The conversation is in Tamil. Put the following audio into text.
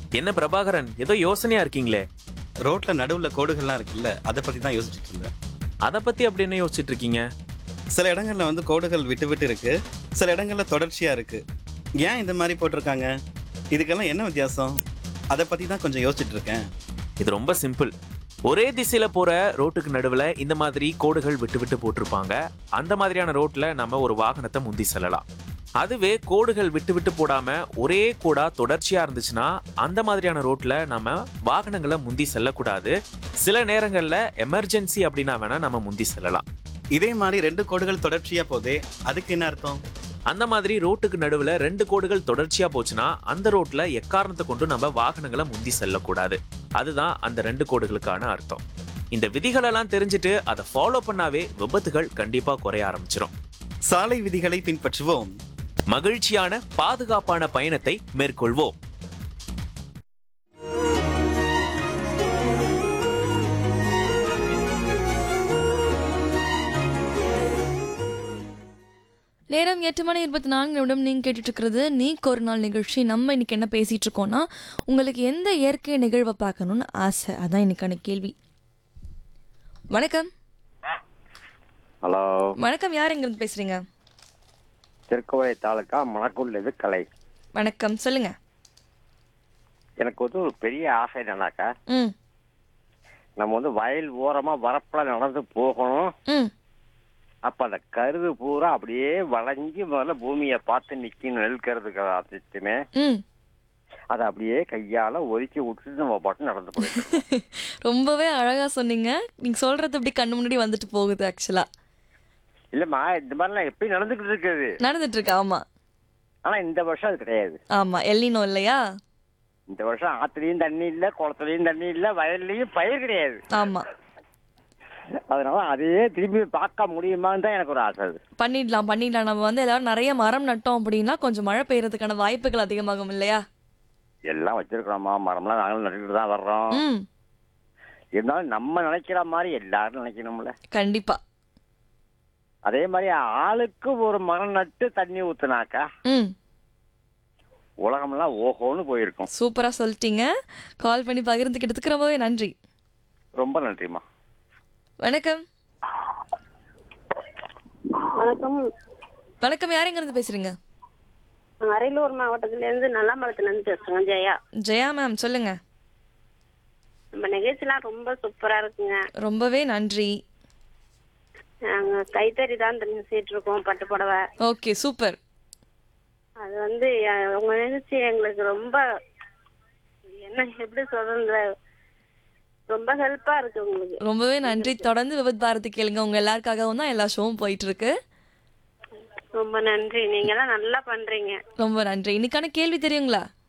என்ன பிரபாகரன் ஏதோ யோசனையா இருக்கீங்களே ரோட்ல நடுவுல கோடுகள்லாம் இருக்குல்ல அதை பத்தி தான் யோசிச்சுட்டு இருந்தேன் அத பத்தி அப்படி என்ன யோசிச்சுட்டு இருக்கீங்க சில இடங்கள்ல வந்து கோடுகள் விட்டு விட்டு இருக்கு சில இடங்கள்ல தொடர்ச்சியா இருக்கு ஏன் இந்த மாதிரி போட்டிருக்காங்க இதுக்கெல்லாம் என்ன வித்தியாசம் அதை பத்தி தான் கொஞ்சம் யோசிச்சுட்டு இருக்கேன் இது ரொம்ப சிம்பிள் ஒரே திசையில போற ரோட்டுக்கு நடுவுல இந்த மாதிரி கோடுகள் விட்டு விட்டு போட்டிருப்பாங்க அந்த மாதிரியான ரோட்ல நம்ம ஒரு வாகனத்தை முந்தி செல்லலாம் அதுவே கோடுகள் விட்டு விட்டு போடாம ஒரே கோடா தொடர்ச்சியா இருந்துச்சுன்னா அந்த மாதிரியான ரோட்ல நம்ம வாகனங்களை முந்தி செல்லக்கூடாது சில நேரங்கள்ல எமர்ஜென்சி அப்படின்னா வேணா நம்ம முந்தி செல்லலாம் இதே மாதிரி ரெண்டு கோடுகள் தொடர்ச்சியா போதே அதுக்கு என்ன அர்த்தம் அந்த மாதிரி ரோட்டுக்கு நடுவுல ரெண்டு கோடுகள் தொடர்ச்சியா போச்சுன்னா அந்த ரோட்ல எக்காரணத்தை கொண்டு நம்ம வாகனங்களை முந்தி செல்லக்கூடாது அதுதான் அந்த ரெண்டு கோடுகளுக்கான அர்த்தம் இந்த விதிகளெல்லாம் தெரிஞ்சுட்டு அதை ஃபாலோ பண்ணாவே விபத்துகள் கண்டிப்பா குறைய ஆரம்பிச்சிடும் சாலை விதிகளை பின்பற்றுவோம் மகிழ்ச்சியான பாதுகாப்பான பயணத்தை மேற்கொள்வோம் நேரம் எட்டு மணி இருபத்தி நான்கு நிமிடம் நீங்கள் கேட்டுட்டு இருக்கிறது நீக்கு ஒரு நாள் நிகழ்ச்சி நம்ம இன்னைக்கு என்ன பேசிட்டு இருக்கோம்னா உங்களுக்கு எந்த இயற்கை நிகழ்வை பார்க்கணும்னு ஆசை அதான் இன்னைக்கான கேள்வி வணக்கம் ஹலோ வணக்கம் யார் எங்கிருந்து பேசுறீங்க திருக்கோவை தாலுக்கா மணக்குள்ளது கலை வணக்கம் சொல்லுங்க எனக்கு வந்து ஒரு பெரிய ஆசை என்னன்னாக்கா ம் நம்ம வந்து வயல் ஓரமா வரப்புல நடந்து போகணும் ம் அப்ப அந்த கருது பூரா அப்படியே வளைஞ்சு முதல்ல பூமியை பார்த்து நிக்கணும் நெல் கருதுக்கு அத்தனையுமே ம் அதை அப்படியே கையால ஒதுக்கி விட்டுட்டு நம்ம பாட்டு நடந்து போயிட்டு ரொம்பவே அழகா சொன்னீங்க நீங்க சொல்றது அப்படி கண்ணு முன்னாடி வந்துட்டு போகுது ஆக்சுவலா இல்லம்மா இந்த மாதிரிலாம் எப்பயும் நடந்துகிட்டு இருக்குது நடந்துட்டு இருக்கு ஆமா ஆனா இந்த வருஷம் அது கிடையாது ஆமா எல்லினோ இல்லையா இந்த வருஷம் ஆத்துலயும் தண்ணி இல்ல குளத்துலயும் தண்ணி இல்ல வயல்லயும் பயிர் கிடையாது ஆமா அதனால அதையே திரும்பி பார்க்க முடியுமான்னு தான் எனக்கு ஒரு ஆசை அது பண்ணிடலாம் பண்ணிடலாம் நம்ம வந்து எல்லாரும் நிறைய மரம் நட்டோம் அப்படின்னா கொஞ்சம் மழை பெய்யறதுக்கான வாய்ப்புகள் அதிகமாகும் இல்லையா எல்லாம் வச்சிருக்கிறோம்மா மரம்லாம் நாங்களும் நட்டுக்கிட்டு தான் வர்றோம் ம் இருந்தாலும் நம்ம நினைக்கிற மாதிரி எல்லாரும் நினைக்கணும்ல கண்டிப்பா அதே மாதிரி ஆளுக்கு ஒரு மரம் நட்டு தண்ணி ஊத்துனாக்கா ம் உலகமெல்லாம் ஓஹோன்னு போயிருக்கும் சூப்பரா சொல்லிட்டீங்க கால் பண்ணி பகிர்ந்துக்கிட்டதுக்கு ரொம்பவே நன்றி ரொம்ப நன்றிம்மா வணக்கம் வணக்கம் வணக்கம் யார் எங்க இருந்து பேசுறீங்க நான் அரியலூர் மாவட்டத்துல இருந்து நல்லாமரத்துல இருந்து பேசுறேன் ஜெயா ஜெயா மேம் சொல்லுங்க நம்ம நிகழ்ச்சிலாம் ரொம்ப சூப்பரா இருக்குங்க ரொம்பவே நன்றி நாங்க கைத்தறி தான் தெரிஞ்சுட்டு இருக்கோம் பட்டு புடவை ஓகே சூப்பர் அது வந்து அஹ், உங்க நிகழ்ச்சி எங்களுக்கு ரொம்ப என்ன எப்படி சொல்றது ரொம்ப ஹெல்ப்பா இருக்கு உங்களுக்கு ரொம்பவே நன்றி தொடர்ந்து விபத் பாரதி கேளுங்க உங்க எல்லாருக்காகவும் தான் எல்லா ஷோவும் போயிட்டு இருக்கு ரொம்ப நன்றி நீங்க எல்லாம் நல்லா பண்றீங்க ரொம்ப நன்றி இன்னைக்கான கேள்வி தெரியுங்களா